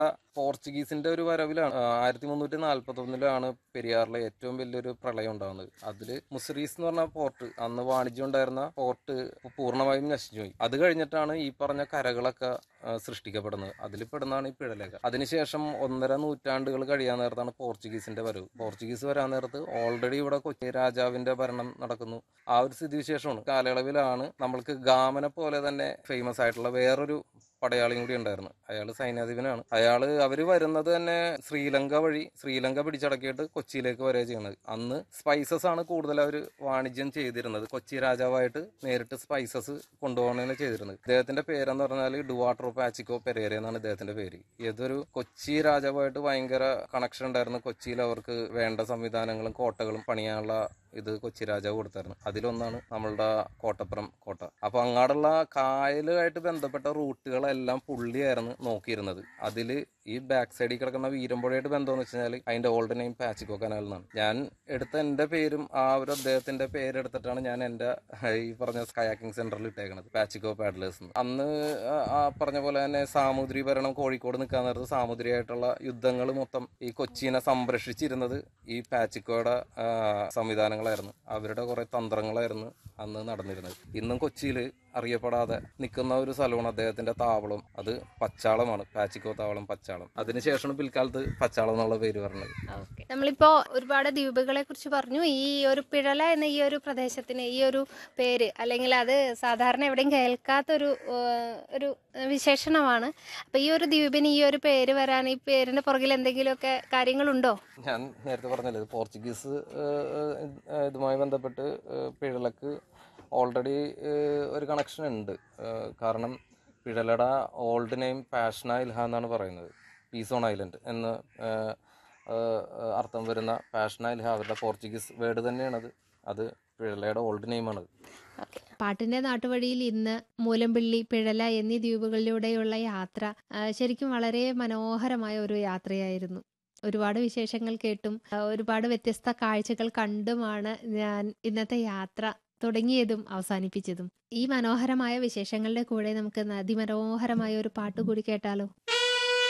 പോർച്ചുഗീസിന്റെ ഒരു വരവിലാണ് ആയിരത്തി മുന്നൂറ്റി നാല്പത്തി ഒന്നിലാണ് പെരിയാറിലെ ഏറ്റവും വലിയൊരു പ്രളയം ഉണ്ടാകുന്നത് അതില് മുസറീസ് എന്ന് പറഞ്ഞ പോർട്ട് അന്ന് വാണിജ്യം ഉണ്ടായിരുന്ന പോർട്ട് പൂർണ്ണമായും നശിച്ചു പോയി അത് കഴിഞ്ഞിട്ടാണ് ഈ പറഞ്ഞ കരകളൊക്കെ ആ, സൃഷ്ടിക്കപ്പെടുന്നത് അതിൽ പെടുന്നതാണ് ഈ പിഴലേഖ അതിനുശേഷം ഒന്നര നൂറ്റാണ്ടുകൾ കഴിയാൻ നേരത്താണ് പോർച്ചുഗീസിന്റെ വരവ് പോർച്ചുഗീസ് വരാൻ നേരത്ത് ഓൾറെഡി ഇവിടെ കൊച്ചി രാജാവിന്റെ ഭരണം നടക്കുന്നു ആ ഒരു സ്ഥിതിവിശേഷമാണ് കാലയളവിലാണ് നമ്മൾക്ക് ഗാമനെ പോലെ തന്നെ ഫേമസ് ആയിട്ടുള്ള വേറൊരു പടയാളിയും കൂടി ഉണ്ടായിരുന്നു അയാൾ സൈന്യാധിപനാണ് അയാള് അവര് വരുന്നത് തന്നെ ശ്രീലങ്ക വഴി ശ്രീലങ്ക പിടിച്ചടക്കിയിട്ട് കൊച്ചിയിലേക്ക് വരിക ചെയ്യുന്നത് അന്ന് സ്പൈസസ് ആണ് കൂടുതൽ അവർ വാണിജ്യം ചെയ്തിരുന്നത് കൊച്ചി രാജാവായിട്ട് നേരിട്ട് സ്പൈസസ് കൊണ്ടുപോകണേന്ന് ചെയ്തിരുന്നത് ഇദ്ദേഹത്തിന്റെ പേരെന്ന് പറഞ്ഞാൽ ഡുവാട്രോ പാച്ചിക്കോ പെരേര എന്നാണ് ഇദ്ദേഹത്തിന്റെ പേര് ഇതൊരു കൊച്ചി രാജാവായിട്ട് ഭയങ്കര കണക്ഷൻ ഉണ്ടായിരുന്നു കൊച്ചിയിൽ അവർക്ക് വേണ്ട സംവിധാനങ്ങളും കോട്ടകളും പണിയാനുള്ള ഇത് കൊച്ചി രാജാവ് കൊടുത്തായിരുന്നു അതിലൊന്നാണ് നമ്മളുടെ കോട്ടപ്പുറം കോട്ട അപ്പൊ അങ്ങാടുള്ള കായലുമായിട്ട് ബന്ധപ്പെട്ട റൂട്ടുകളെല്ലാം പുള്ളിയായിരുന്നു നോക്കിയിരുന്നത് അതില് ഈ ബാക്ക് സൈഡിൽ കിടക്കുന്ന വീരമ്പുഴയായിട്ട് ബന്ധമെന്ന് വെച്ച് കഴിഞ്ഞാൽ അതിന്റെ ഓൾഡ് നെയിം പാച്ചിക്കോ കനാൽ എന്നാണ് ഞാൻ എടുത്ത എന്റെ പേരും ആ ഒരു അദ്ദേഹത്തിന്റെ പേരെടുത്തിട്ടാണ് ഞാൻ എന്റെ ഈ പറഞ്ഞ കയാക്കിംഗ് സെന്ററിൽ ഇട്ടേക്കണത് പാച്ചിക്കോ പാഡ്ലേഴ്സ് എന്ന് അന്ന് ആ- ആ പറഞ്ഞ പോലെ തന്നെ സാമുദ്രി ഭരണം കോഴിക്കോട് നിൽക്കാൻ നേരത്ത് സാമുദ്രിയായിട്ടുള്ള യുദ്ധങ്ങൾ മൊത്തം ഈ കൊച്ചിനെ സംരക്ഷിച്ചിരുന്നത് ഈ പാച്ചിക്കോയുടെ ആ, സംവിധാനങ്ങളായിരുന്നു അവരുടെ കുറെ തന്ത്രങ്ങളായിരുന്നു അന്ന് നടന്നിരുന്നത് ഇന്നും കൊച്ചിയിൽ അറിയപ്പെടാതെ നിൽക്കുന്ന ഒരു സ്ഥലമാണ് അദ്ദേഹത്തിന്റെ താവളം അത് പച്ചാളമാണ് പാച്ചിക്കോ താവളം പച്ചാളം അതിനുശേഷമാണ് പിൽക്കാലത്ത് പച്ചാളം എന്നുള്ള പേര് പറഞ്ഞത് ഓക്കെ നമ്മളിപ്പോ ഒരുപാട് ദ്വീപുകളെ കുറിച്ച് പറഞ്ഞു ഈ ഒരു പിഴല എന്ന ഈ ഒരു പ്രദേശത്തിന് ഈ ഒരു പേര് അല്ലെങ്കിൽ അത് സാധാരണ എവിടെയും കേൾക്കാത്തൊരു ഏഹ്, ഒരു വിശേഷണമാണ് അപ്പൊ ഈ ഒരു ദ്വീപിന് ഈ ഒരു പേര് വരാൻ ഈ പേരിന്റെ പുറകിൽ എന്തെങ്കിലുമൊക്കെ കാര്യങ്ങളുണ്ടോ ഞാൻ നേരത്തെ പറഞ്ഞല്ലോ ഇത് പോർച്ചുഗീസ് ഏഹ്, ഏഹ്, ഇതുമായി ബന്ധപ്പെട്ട് ഏഹ്, പിഴലക്ക് ഓൾറെഡി ഒരു കണക്ഷൻ ഉണ്ട് ഏഹ്, കാരണം പിഴലയുടെ ഓൾഡ് നെയിം പാഷന ഇൽഹ എന്നാണ് പറയുന്നത് പീസോൺ ഐലൻഡ് എന്ന് ഏഹ്, ഏഹ്, അർത്ഥം വരുന്ന പാഷന ഇൽഹ അവരുടെ പോർച്ചുഗീസ് വേർഡ് തന്നെയാണത് അത് പിഴലയുടെ ഓൾഡ് നെയിമാണത് പാട്ടിന്റെ നാട്ടുവഴിയിൽ ഇന്ന് മൂലമ്പിള്ളി പിഴല എന്നീ ദ്വീപുകളിലൂടെയുള്ള യാത്ര ആ, ശരിക്കും വളരെ മനോഹരമായ ഒരു യാത്രയായിരുന്നു ഒരുപാട് വിശേഷങ്ങൾ കേട്ടും ആ, ഒരുപാട് വ്യത്യസ്ത കാഴ്ചകൾ കണ്ടുമാണ് ഞാൻ ഇന്നത്തെ യാത്ര തുടങ്ങിയതും അവസാനിപ്പിച്ചതും ഈ മനോഹരമായ വിശേഷങ്ങളുടെ കൂടെ നമുക്ക് അതിമനോഹരമായ ഒരു പാട്ട് കൂടി കേട്ടാലോ